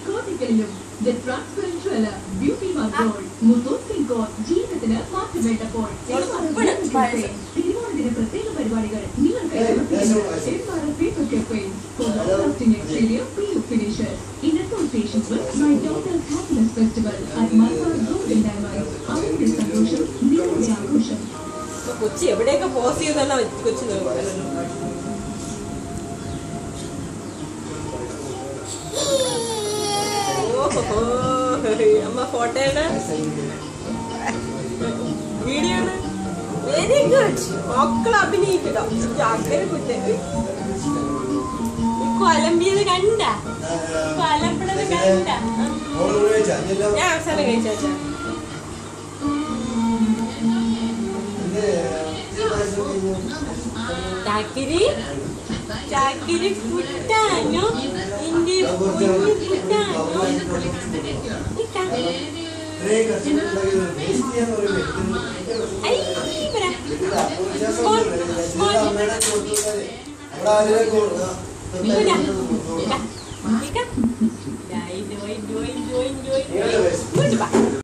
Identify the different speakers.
Speaker 1: കോട്ടയ്ക്കലിലും the transparent jeweller beauty മാർക്കോൾ മുത്തൂറ്റ് സിങ്കോൺ ജീവിതത്തിന് മാറ്റം വേണ്ടപ്പോൾ തിരുവോണദിന പ്രത്യേക പരിപാടികൾ നിങ്ങൾക്ക് In association with my daughter's happiness festival at Malabar Golden Diamonds, അവരുടെ സന്തോഷം നിങ്ങളുടെ ആഘോഷം
Speaker 2: ഇപ്പൊ കൊച്ചി എവിടെയൊക്കെ പോസ് ചെയ്യുന്ന കൊച്ചു നോക്കുന്നത് ഓഹോ അമ്മ ഫോട്ടോയുടെ വീഡിയോ വെരി ഗുഡ് മക്കൾ അഭിനയിക്കട്ടോ അങ്ങനെ കുറ്റ കൊലമ്പിയത് കണ്ട കൊലപ്പണത് കണ്ട ഞാൻ അവസാനം കഴിച്ചാ ചാക്കിരി ചാക്കിരി കുട്ടാനോ എന്റെ കുഞ്ഞു കുട്ടാനോ നിക്കാ. ഐ, പറ. Small, small. ഇങ്ങോട്ടാ.